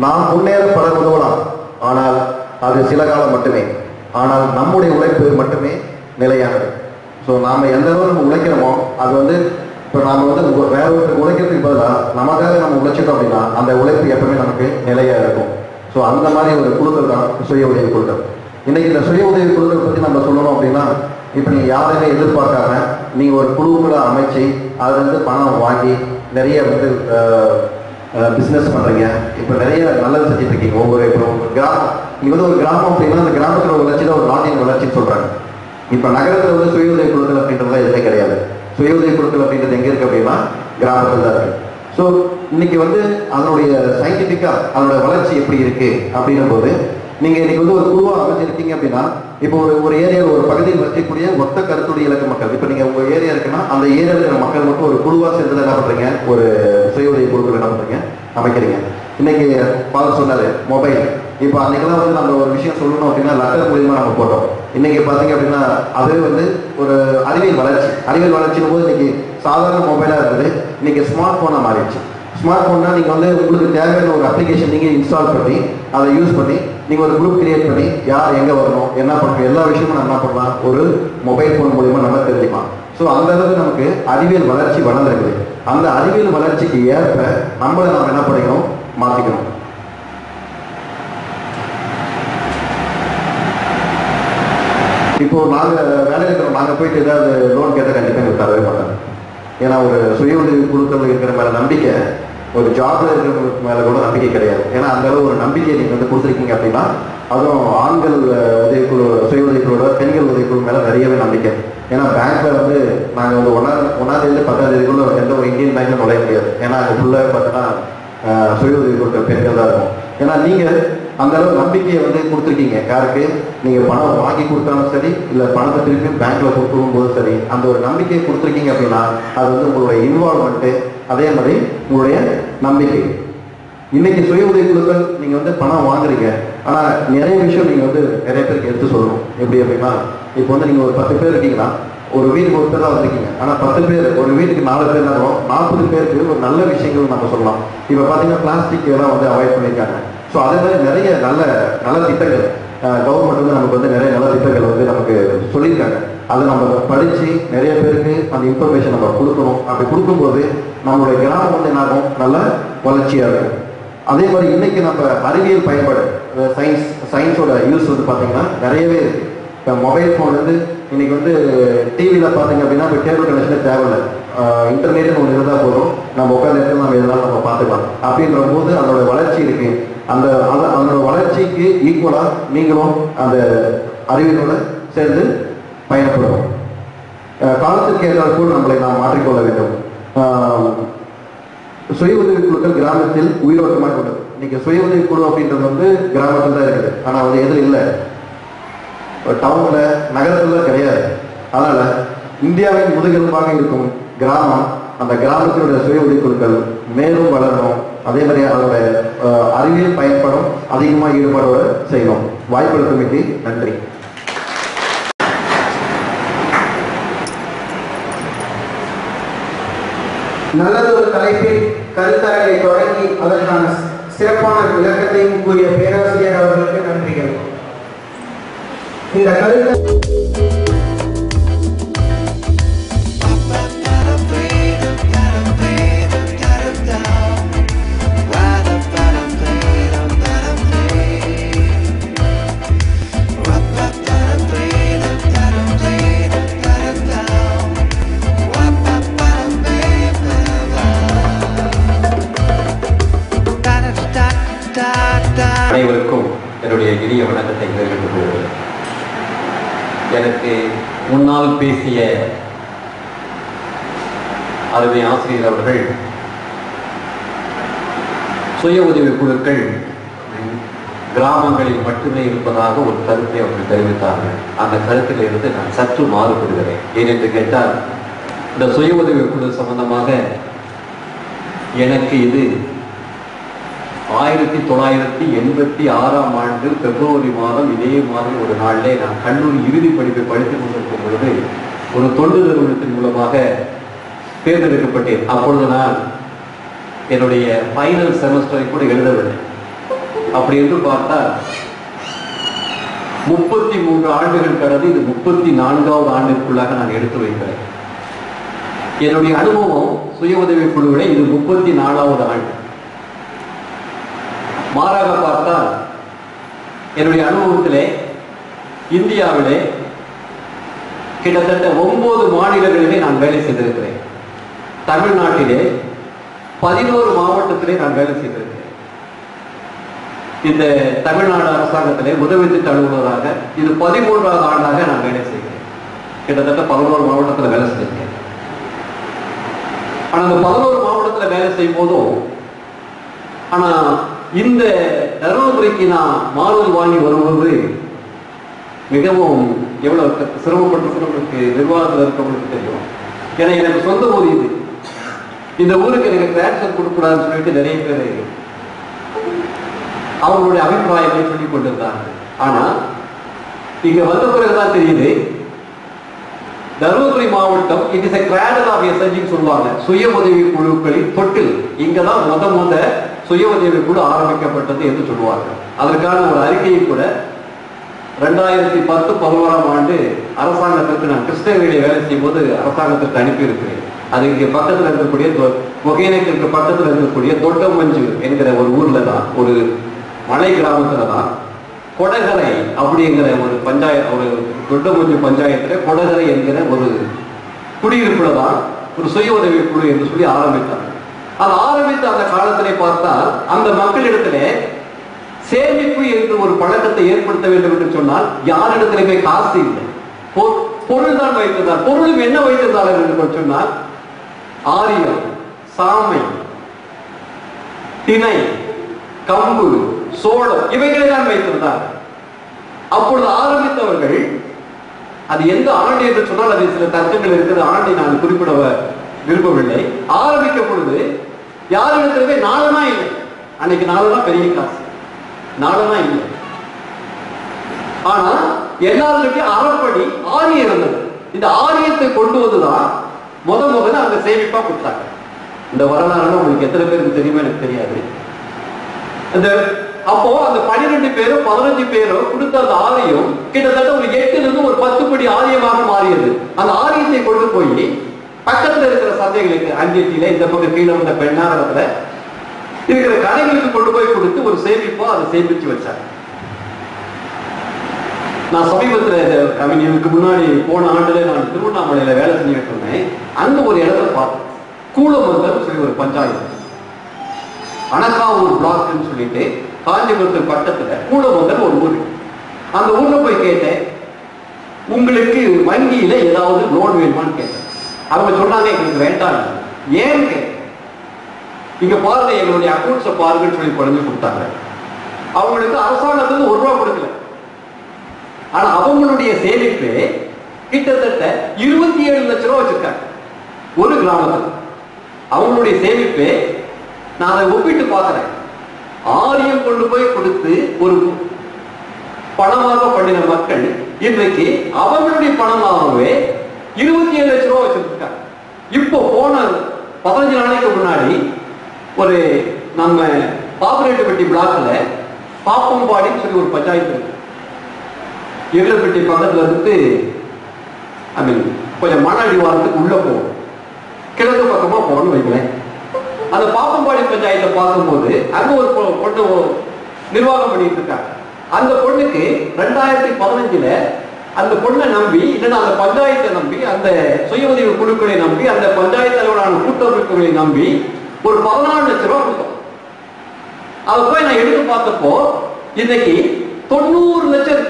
நாம் முன்னேற பலர் உதவலாம் ஆனால் அது சில காலம் மட்டுமே ஆனால் நம்முடைய உழைப்பு மட்டுமே நிலையானது ஸோ நாம் எந்த அளவு நம்ம உழைக்கிறோமோ அது வந்து இப்போ நாம வந்து உ- வேற ஒருத்தருக்கு உழைக்கிறதுக்கு பதிலாக நமக்காக நம்ம உழைச்சிட்டோம் அப்படின்னா அந்த உழைப்பு எப்பவுமே நமக்கு நிலையாக இருக்கும் ஸோ அந்த மாதிரி ஒரு குழுக்கள் தான் சுய உதவி குழுக்கள் இன்னைக்கு இந்த சுய உதவி குழுக்கள் பற்றி நம்ம சொல்லணும் அப்படின்னா இப்போ நீங்கள் யாரையுமே எதிர்பார்க்காம நீங்கள் ஒரு குழுக்களை அமைச்சு அதுல இருந்து பணம் வாங்கி நிறைய வந்து பிஸ்னஸ் பண்ணுறீங்க இப்போ நிறைய நல்லது செஞ்சுட்டு இருக்கீங்க ஒவ்வொரு இப்போ ஒரு கிராமம் நீங்கள் வந்து ஒரு கிராமம் அப்படின்னா அந்த கிராமத்தில் வளர்ச்சி தான் ஒரு நாட்டின் வளர்ச்சின்னு சொல்கிறாங்க இப்போ நகரத்தில் வந்து சுய உதவி குழுக்கள் அப்படின்றதுலாம் எதுவுமே கிடையாது சுய உதவி குழுக்கள் அப்படின்றது எங்கே இருக்கு அப்படின்னா கிராமத்தில் தான் இருக்கு ஸோ இன்னைக்கு வந்து அதனுடைய சயின்டிஃபிக்காக அதனுடைய வளர்ச்சி எப்படி இருக்கு அப்படின்னும் போது நீங்கள் இன்னைக்கு வந்து ஒரு குழுவாக அமைச்சிருக்கீங்க அப்படின்னா இப்போ ஒரு ஒரு ஏரியாவில் ஒரு பகுதியில் வசிக்கக்கூடிய ஒத்த கருத்துடைய இலக்க மக்கள் இப்போ நீங்கள் உங்கள் ஏரியா இருக்குன்னா அந்த ஏரியாவில் இருக்கிற மக்கள் மட்டும் ஒரு குழுவாக சேர்ந்து என்ன பண்ணுறீங்க ஒரு சுய உதவி குழுக்கள் என்ன பண்ணுறீங்க அமைக்கிறீங்க இன்னைக்கு ஃபாதர் சொன்னாரு மொபைல் இப்போ அன்னைக்கெல்லாம் வந்து நம்ம ஒரு விஷயம் சொல்லணும் அப்படின்னா லெட்டர் மூலியமா நம்ம போட்டோம் இன்னைக்கு பார்த்தீங்க அப்படின்னா அது வந்து ஒரு அறிவியல் வளர்ச்சி அறிவியல் வளர்ச்சியின் போது இன்னைக்கு சாதாரண மொபைலாக இருந்தது இன்னைக்கு ஸ்மார்ட் ஃபோனாக மாறிடுச்சு ஸ்மார்ட் ஃபோன்னா நீங்கள் வந்து உங்களுக்கு தேவையான ஒரு அப்ளிகேஷன் நீங்கள் இன்ஸ்டால் பண்ணி அதை யூஸ் பண்ணி நீங்கள் ஒரு குரூப் கிரியேட் பண்ணி யார் எங்கே வரணும் என்ன பண்ணணும் எல்லா விஷயமும் நம்ம என்ன பண்ணலாம் ஒரு மொபைல் ஃபோன் மூலியமா நம்ம தெரிஞ்சுக்கலாம் ஸோ அந்த அளவுக்கு நமக்கு அறிவியல் வளர்ச்சி வளர்ந்துருக்குது அந்த அறிவியல் வளர்ச்சிக்கு ஏற்ப நம்மளை நாம் என்ன பண்ணிக்கணும் மாற்றிக்கணும் இப்போ நாங்கள் வேலையில் இருக்கிறோம் நாங்கள் போயிட்டு ஏதாவது லோன் கேட்டால் கண்டிப்பாக எங்களுக்கு தரவே மாட்டாங்க ஏன்னா ஒரு சுய உதவி குழுக்கள் இருக்கிற மேலே நம்பிக்கை ஒரு ஜாப்ல இருக்கிறவங்களுக்கு மேலே கூட நம்பிக்கை கிடையாது ஏன்னா அந்த அளவு ஒரு நம்பிக்கையை நீங்கள் வந்து கொடுத்துருக்கீங்க அப்படின்னா அதுவும் ஆண்கள் அஹ், உதவிக்குழு சுய உதவிக்குழுவோட பெண்கள் உதவிக்குழு மேலே நிறையவே நம்பிக்கை ஏன்னா பேங்க்ல வந்து நாங்கள் வந்து ஒன்றாம் ஒன்றாந்தேதி பத்தாம் தேதிக்குள்ள எந்த ஒரு இந்தியன் பேங்க்ல நுழைய முடியாது ஏன்னா அங்கே ஃபுல்லாக பார்த்தீங்கன்னா அஹ், சுய உதவி குழுக்கள் பெண்கள் தான் இருக்கும் ஏன்னா நீங்கள் அந்த அளவு நம்பிக்கையை வந்து கொடுத்துருக்கீங்க யாருக்கு நீங்க பணம் வாங்கி கொடுத்தாலும் சரி இல்ல பணத்தை திருப்பி பேங்க்ல கொடுக்கும் போது சரி அந்த ஒரு நம்பிக்கையை கொடுத்துருக்கீங்க அப்படின்னா அது வந்து உங்களுடைய இன்வால்மெண்ட் அதே மாதிரி உங்களுடைய நம்பிக்கை இன்னைக்கு சுய உதவி குழுக்கள் நீங்க வந்து பணம் வாங்குறீங்க ஆனா நிறைய விஷயம் நீங்க வந்து நிறைய பேருக்கு எடுத்து சொல்லணும் எப்படி அப்படின்னா இப்போ வந்து நீங்க ஒரு பத்து பேர் இருக்கீங்கன்னா ஒரு வீட்டுக்கு ஒரு பேர் தான் வந்திருக்கீங்க ஆனா பத்து பேர் ஒரு வீட்டுக்கு நாலு பேர் தான் நாற்பது பேருக்கு ஒரு நல்ல விஷயங்கள் நம்ம சொல்லலாம் இப்போ பாத்தீங்கன்னா பிளாஸ்டிக் எல்லாம் வந்து அவாய்ட் பண்ணியிருக்காங்க ஸோ அதே மாதிரி நிறைய நல்ல நல்ல திட்டங்கள் கவர்மெண்ட் வந்து நமக்கு வந்து நிறைய நல்ல திட்டங்கள் வந்து நமக்கு சொல்லியிருக்காங்க அதை நம்ம படித்து நிறைய பேருக்கு அந்த இன்ஃபர்மேஷன் நம்ம கொடுக்கணும் அப்படி கொடுக்கும்போது நம்மளுடைய கிராமம் வந்து என்னாகும் நல்ல வளர்ச்சியாக இருக்கும் அதே மாதிரி இன்னைக்கு நம்ம அறிவியல் பயன்பாடு சயின்ஸ் சயின்ஸோட யூஸ் வந்து பார்த்தீங்கன்னா நிறையவே இருக்கு இப்போ மொபைல் ஃபோன் வந்து இன்னைக்கு வந்து டிவியில் பார்த்தீங்க அப்படின்னா இப்போ கேபிள் கனெக்ஷனே தேவையில்லை இன்டர்நெட்னு ஒன்று இருந்தால் போதும் நம்ம உட்காந்து இடத்துல நம்ம எதனாலும் நம்ம பார்த்துக்கலாம் அப்படின்ற போது அதோட வளர்ச்சி இருக்கு அந்த அந்த- அதனோட வளர்ச்சிக்கு ஈக்குவலாக நீங்களும் அந்த அறிவியலோட சேர்ந்து பயணப்படணும் அஹ் காலத்திற்கு ஏற்றாற்போல் நம்மளை நாம் மாற்றிக்கொள்ள வேண்டும் ஆஹ் சுய உதவி குழுக்கள் கிராமத்தில் உயிரோட்டமாக கொண்டது இன்னைக்கு சுய உதவி குழு அப்படின்றது வந்து கிராமத்தில் தான் இருக்குது ஆனால் வந்து எதுவும் இல்லை டவுன்ல நகரத்துல கிடையாது அதனால இந்தியாவின் முதுகெலும்பாக இருக்கும் கிராமம் அந்த கிராமத்தினுடைய சுய உதவி குழுக்கள் மேலும் வளரணும் அதே மாதிரி அதோட அஹ், அறிவியல் பயன்படும் அதிகமாக ஈடுபாடோட செய்யணும் வாய்ப்பளித்தமைக்கு நன்றி நல்லது ஒரு தலைப்பில் கருத்தரங்கை தொடங்கி அதற்கான சிறப்பான விளக்கத்தையும் கூறிய பேராசிரியர் அவர்களுக்கு நன்றிகள் இந்த கருத்து அனைவருக்கும் என்னுடைய இனிய வணக்கத்தை தெரிவித்துக் கொள்கிறேன் எனக்கு முன்னால் பேசிய அருமை ஆசிரியர் அவர்கள் சுய உதவி குழுக்கள் கிராமங்களில் மட்டுமே இருப்பதாக ஒரு கருத்தை அவர்கள் தெரிவித்தார்கள் அந்த கருத்தில் இருந்து நான் சற்று மாறுபடுகிறேன் ஏனென்று கேட்டால் இந்த சுய உதவி குழு சம்பந்தமாக எனக்கு இது ஆயிரத்தி தொள்ளாயிரத்தி எண்பத்தி ஆறாம் ஆண்டு பிப்ரவரி மாதம் இதே மாதிரி ஒரு நாளிலே நான் கல்லூரி இறுதி படிப்பை படித்துக் கொண்டிருக்கும் பொழுது ஒரு தொண்டு நிறுவனத்தின் மூலமாக தேர்ந்தெடுக்கப்பட்டேன் அப்பொழுது நான் என்னுடைய ஃபைனல் செமஸ்டரை கூட எழுதவில்லை அப்படி என்று பார்த்தால் முப்பத்தி மூன்று ஆண்டுகள் கடந்து இது முப்பத்தி நான்காவது ஆண்டிற்குள்ளாக நான் எடுத்து வைக்கிறேன் என்னுடைய அனுபவம் சுய உதவி குழுவிலே இது முப்பத்தி நாலாவது ஆண்டு மாறாக பார்த்தால் என்னுடைய அனுபவத்திலே இந்தியாவிலே கிட்டத்தட்ட ஒன்பது மாநிலங்களிலே நான் வேலை செய்திருக்கிறேன் தமிழ்நாட்டிலே பதினோரு மாவட்டத்திலே நான் வேலை செய்திருக்கிறேன் இந்த தமிழ்நாடு அரசாங்கத்திலே உதவி திட்ட அலுவலராக இது பதிமூன்றாவது ஆண்டாக நான் வேலை செய்கிறேன் கிட்டத்தட்ட பதினோரு மாவட்டத்தில் வேலை செஞ்சிருக்கேன் ஆனா அந்த பதினோரு மாவட்டத்தில் வேலை செய்யும் போதும் ஆனா இந்த தருமபுரிக்கு நான் மாறுதல் வாங்கி வரும்போது மிகவும் எவ்வளவு க- சிரமப்பட்டிருக்கிறவங்களுக்கு நிர்வாகத்தில் இருக்கவங்களுக்கு தெரியும் ஏன்னா எனக்கு சொந்த ஊர் இது இந்த ஊருக்கு எனக்கு டிரான்ஸ்ஃபர் கொடுக்கூடாதுன்னு சொல்லிட்டு நிறைய பேர் அவங்களுடைய அபிப்பிராயங்களை சொல்லிக் கொண்டிருந்தாங்க ஆனா இங்க வந்த பிறகுதான் தெரியுது தருமபுரி மாவட்டம் இட் இஸ் கிராடல் ஆஃப் எஸ்என்ஜின்னு சொல்லுவாங்க சுய உதவி குழுக்களின் தொட்டில் இங்கதான் முத முத சுய உதவி குழு ஆரம்பிக்கப்பட்டது என்று சொல்லுவாங்க அதற்கான ஒரு அறிக்கையை கூட ரெண்டாயிரத்தி பத்து பதினோராம் ஆண்டு அரசாங்கத்திற்கு நான் கிருஷ்ணகிரியில வேலை செய்யும் போது அரசாங்கத்திற்கு அனுப்பியிருக்கிறேன் அது இங்க பக்கத்துல இருக்கக்கூடிய தொ- ஒகேனக்கலுக்கு பக்கத்துல இருக்கக்கூடிய தொட்டமஞ்சு என்கிற ஒரு ஊர்ல தான் ஒரு மலை கிராமத்துல தான் கொடகரை அப்படிங்கிற ஒரு பஞ்சாயத்து ஒரு தொட்டமஞ்சு பஞ்சாயத்துல கொடகரை என்கிற ஒரு குடியிருப்புல தான் ஒரு சுய உதவி குழு என்று சொல்லி ஆரம்பித்தாங்க அது ஆரம்பித்த அந்த காலத்திலே பார்த்தால் அந்த மக்களிடத்திலே சேமிப்பு என்று ஒரு பழக்கத்தை ஏற்படுத்த வேண்டும் என்று சொன்னால் யாரிடத்திலுமே காசு இல்லை பொ- பொருள் தான் வைத்திருந்தார் பொருளும் என்ன வைத்திருந்தார்கள் என்று சொன்னால் ஆரியம் சாமை திணை கம்பு சோளம் இவைகளை தான் வைத்திருந்தார் அப்பொழுது ஆரம்பித்தவர்கள் அது எந்த ஆண்டு என்று சொன்னால் அது சில தர்க்கங்கள் இருக்கிறது ஆண்டை நான் குறிப்பிட வ- விரும்பவில்லை ஆரம்பிக்கும் பொழுது யாரிடத்திலுமே நாளனா இல்லை அன்னைக்கு நாளனா பெரிய காசு நாளனா இல்லை ஆனா எல்லாருக்கிட்டையும் அறப்படி ஆரியம் இருந்தது இந்த ஆரியத்தை கொண்டு வந்துதான் முத முதல்ல அங்க சேமிப்பா கொடுத்தாங்க இந்த வரலாறுலாம் உங்களுக்கு எத்தனை பேருக்கு தெரியுமா எனக்கு தெரியாது அந்த அப்போ அந்த பன்னிரெண்டு பேரும் பதினஞ்சு பேரும் கொடுத்த அந்த ஆரியம் கிட்டத்தட்ட ஒரு எட்டுல இருந்து ஒரு பத்து படி ஆரியமாக மாறியது அந்த ஆரியத்தை கொண்டு போய் பக்கத்துல இருக்கிற சந்தைகளுக்கு அஞ்செட்டியில இந்த பக்கம் கீழே வந்த பெண்ணாரத்துல இருக்கிற கடைகளுக்கு கொண்டு போய் கொடுத்து ஒரு சேமிப்போ அதை சேமிச்சு வச்சாங்க நான் சமீபத்துல ஐ மீன் இதுக்கு முன்னாடி போன ஆண்டுல நான் திருவண்ணாமலையில வேலை செஞ்சுட்டு இருந்தேன் அங்க ஒரு இடத்துல பார்த்தேன் கூலமந்தல் சொல்லி ஒரு பஞ்சாயத்து அனகாவூர் பிளாக்னு சொல்லிட்டு காஞ்சிபுரத்துக்கு பக்கத்துல கூலமந்தல் ஒரு ஊர் அந்த ஊர்ல போய் கேட்டேன் உங்களுக்கு வங்கியில ஏதாவது லோன் வேணுமான்னு கேட்டேன் அவங்க சொன்னாங்க எங்களுக்கு வேண்டாம் ஏன்னு கேட்டேன் இங்க பாருங்க எங்களுடைய அக்கௌண்ட்ஸை பாருங்கன்னு சொல்லி குறைஞ்சு கொடுத்தாங்க அவங்களுக்கு அரசாங்கத்துல ஒரு ரூபா கொடுக்கல ஆனா அவங்களுடைய சேமிப்பு கிட்டத்தட்ட இருபத்தி ஏழு லட்சம் ரூபாய் வச்சிருக்காங்க ஒரு கிராமத்துல அவங்களுடைய சேமிப்பு நான் அதை ஒப்பிட்டு பார்க்கிறேன் ஆரியம் கொண்டு போய் கொடுத்து ஒரு பணமாக பண்ணின மக்கள் இன்றைக்கு அவங்களுடைய பணமாகவே இருபத்தி ஏழு லட்சம் ரூபாய் வச்சிருக்காங்க இப்போ போன பதினஞ்சு நாளைக்கு முன்னாடி ஒரு நம்ம பாப்பரேட்டுப்பட்டி பிளாக்ல பாப்பம்பாடின்னு சொல்லி ஒரு பஞ்சாயத்து இருக்கு எருளப்பட்டி பக்கத்துல இருந்து ஐ மீன் கொஞ்சம் மன அடிவாரத்துக்கு உள்ள போகும் கிழக்கு பக்கமா போகணும்னு வைங்களேன் அந்த பாப்பம்பாடி பஞ்சாயத்தை பார்க்கும்போது அங்க ஒரு பொ- பொண்ணு ஒ- நிர்வாகம் பண்ணிட்டு இருக்காங்க அந்த பொண்ணுக்கு ரெண்டாயிரத்தி பதினஞ்சுல அந்த பொண்ணை நம்பி இல்லைன்னா அந்த பஞ்சாயத்தை நம்பி அந்த சுய உதவி குழுக்களை நம்பி அந்த பஞ்சாயத்து அளவிலான கூட்டமைப்புகளை நம்பி ஒரு பதினாலு லட்சம் ரூபாய் கொடுத்தோம் அதை போய் நான் எடுத்து பார்த்தப்போ இன்னைக்கு தொண்ணூறு லட்சம் இருக்கு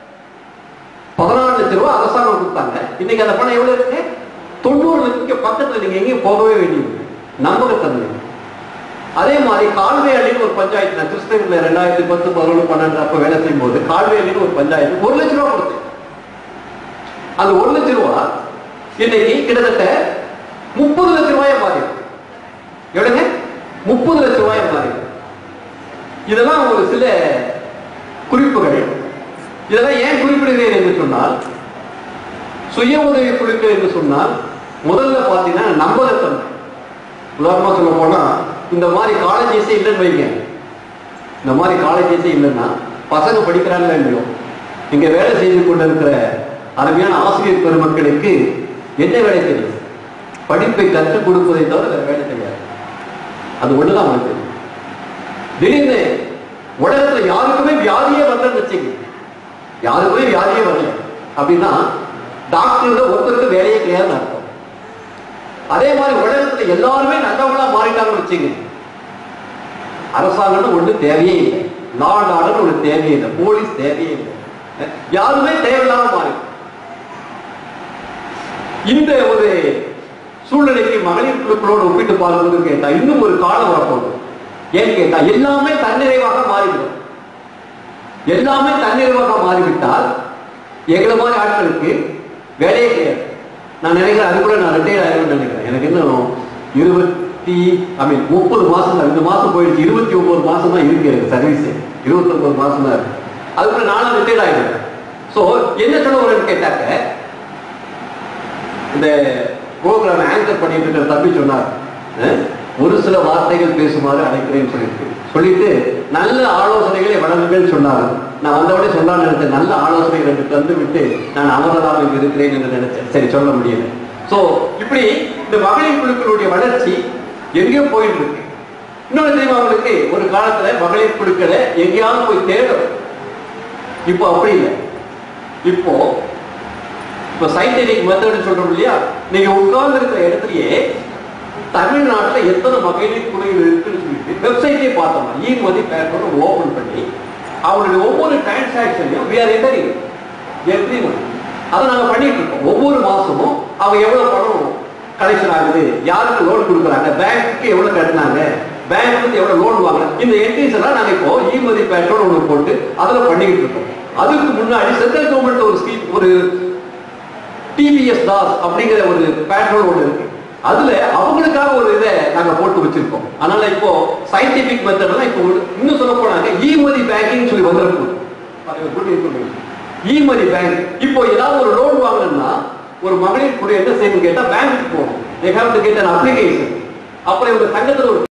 பதினாலு லட்சம் ரூபாய் அரசாங்கம் கொடுத்தாங்க இன்னைக்கு அந்த பணம் எவ்வளவு இருக்கு தொண்ணூறு லட்சம் இங்க பக்கத்துல நீங்க எங்கேயும் போகவே வேண்டியது நம்பகத்தன்மை அதே மாதிரி கால்வேலின்னு ஒரு பஞ்சாயத்து நான் கிருஷ்ணகிரியில் ரெண்டாயிரத்தி பத்து பதினொன்று பன்னெண்டு அப்ப வேலை செய்யும் போது கால்வேலின்னு ஒரு பஞ்சாயத்து ஒரு லட்சம் ரூபாய் கொடுத்தேன் அந்த ஒரு லட்சம் ரூபாய் இன்னைக்கு கிட்டத்தட்ட முப்பது லட்சம் ரூபாயா மாறி இருக்கு. எவ்வளவுங்க முப்பது லட்சம் ரூபாயா மாறி இருக்கு. இதெல்லாம் ஒரு சில குறிப்புகள் இதெல்லாம் ஏன் குறிப்பிடுகிறேன் என்று சொன்னால் சுய உதவி குழுக்கள் என்று சொன்னால் முதல்ல பார்த்தீங்கன்னா நம்பகத்தன்மை உதாரணமா சொல்ல போனா இந்த மாதிரி காலேஜஸே இல்லைன்னு வைங்க இந்த மாதிரி காலேஜஸே இல்லைன்னா பசங்க படிக்கிறாங்களா இல்லையோ இங்க வேலை செய்து கொண்டிருக்கிற அருமையான ஆசிரியர் பெருமக்களுக்கு என்ன வேலை தெரியும் படிப்பை கற்றுக் கொடுப்பதை தவிர வேற வேலை தெரியாது அது ஒண்ணுதான் அவனுக்கு தெரியும் திடீர்னு உலகத்துல யாருக்குமே வியாதியே வரலன்னு வச்சுங்க யாருக்குமே வியாதியே வரல அப்படின்னா டாக்டர் ஒருத்தருக்கு வேலையே கிடையாதுன்னு அர்த்தம் அதே மாதிரி உலகத்துல எல்லாருமே நல்லவங்களா மாறிட்டாங்கன்னு வச்சுங்க அரசாங்கம்னு ஒண்ணு தேவையே இல்லை லா அண்ட் ஆர்டர் ஒண்ணு தேவையே இல்லை போலீஸ் தேவையே இல்லை யாருமே தேவையில்லாம மாறி இந்த ஒரு சூழ்நிலைக்கு மகளிர் குழுக்களோடு ஒப்பிட்டு பார்க்கும்போது கேட்டா இன்னும் ஒரு காலம் வரப்போகுது ஏன்னு கேட்டா எல்லாமே தன்னிறைவாக மாறிவிடும் எல்லாமே தன்னிறைவாக மாறிவிட்டால் எங்களை மாதிரி ஆட்களுக்கு வேலையே கிடையாது நான் நினைக்கிறேன் அது கூட நான் ரிட்டையர் ஆயிரும்னு நினைக்கிறேன் எனக்கு இன்னும் இருபத்தி ஐ மீன் முப்பது மாசம் தான் இந்த மாசம் போயிடுச்சு இருபத்தி ஒன்பது மாசம் தான் இருக்கு எனக்கு சர்வீஸ் இருபத்தி ஒன்பது மாசம் தான் இருக்கு அதுக்குள்ள நானும் ரிட்டையர் ஆயிடுறேன் ஸோ என்ன சொல்ல வரேன்னு கேட்டாக்க இந்த ப்ரோக்ராம் ஆங்கர் பண்ணிட்டு இருக்கிற தம்பி சொன்னார் அஹ், ஒரு சில வார்த்தைகள் பேசுமாறு அழைக்கிறேன்னு சொல்லிட்டு சொல்லிட்டு நல்ல ஆலோசனைகளை வழங்குங்கள் சொன்னார் நான் வந்தவொடனே சொல்லான்னு நினைச்சேன் நல்ல ஆலோசனைகள் எனக்கு தந்து விட்டு நான் அமரலாம் இங்கு இருக்கிறேன் என்று நினைச்சேன் சரி சொல்ல முடியல சோ இப்படி இந்த மகளிர் குழுக்களுடைய வளர்ச்சி எங்கேயோ போயிட்டு இருக்கு இன்னொன்று தெரியுமா அவங்களுக்கு ஒரு காலத்துல மகளிர் குழுக்களை எங்கேயாவது போய் தேடும் இப்போ அப்படி இல்லை இப்போ இப்போ சயின்டிபிக் மெத்தட் சொல்றோம் இல்லையா நீங்க உட்கார்ந்து இருக்கிற இடத்துலயே தமிழ்நாட்டுல எத்தனை மகளிர் குழுவில் இருக்குன்னு சொல்லிட்டு வெப்சைட்டே பார்த்தோம் ஈமதி பேப்பர் ஓபன் பண்ணி அவங்களுடைய ஒவ்வொரு டிரான்சாக்ஷனையும் we are entering every month அதை நாங்க பண்ணிட்டு இருக்கோம் ஒவ்வொரு மாசமும் அவங்க எவ்வளவு பணம் கலெக்ஷன் ஆகுது யாருக்கு லோன் கொடுக்குறாங்க பேங்க்கு எவ்வளவு கட்டினாங்க பேங்க் வந்து எவ்வளவு லோன் வாங்க இந்த என்ட்ரிஸ் எல்லாம் நாங்க இப்போ ஈமதி பேட்டர்ன் ஒன்று போட்டு அதுல பண்ணிக்கிட்டு இருக்கோம் அதுக்கு முன்னாடி சென்ட்ரல் கவர்மெண்ட் ஒரு ஸ்கீம் ஒரு டிவிஎஸ் தாஸ் அப்படிங்கிற ஒரு பேட்ரோல் ஒன்று இருக்கு அதுல அவங்களுக்காக ஒரு இதை நாங்க போட்டு வச்சிருக்கோம் அதனால இப்போ சயின்டிபிக் மெத்தட்லாம் இப்போ ஒரு- இன்னும் சொல்ல போனாங்க ஈமதி பேங்கிங் சொல்லி வந்திருக்கும் ஈமதி பேங்க் இப்போ ஏதாவது ஒரு லோன் வாங்கணும்னா ஒரு மகளிர் கூட என்ன செய்யணும் கேட்டா பேங்க்கு போகணும் they have to get an application அப்புறம் இவங்க சங்கத்துல ஒரு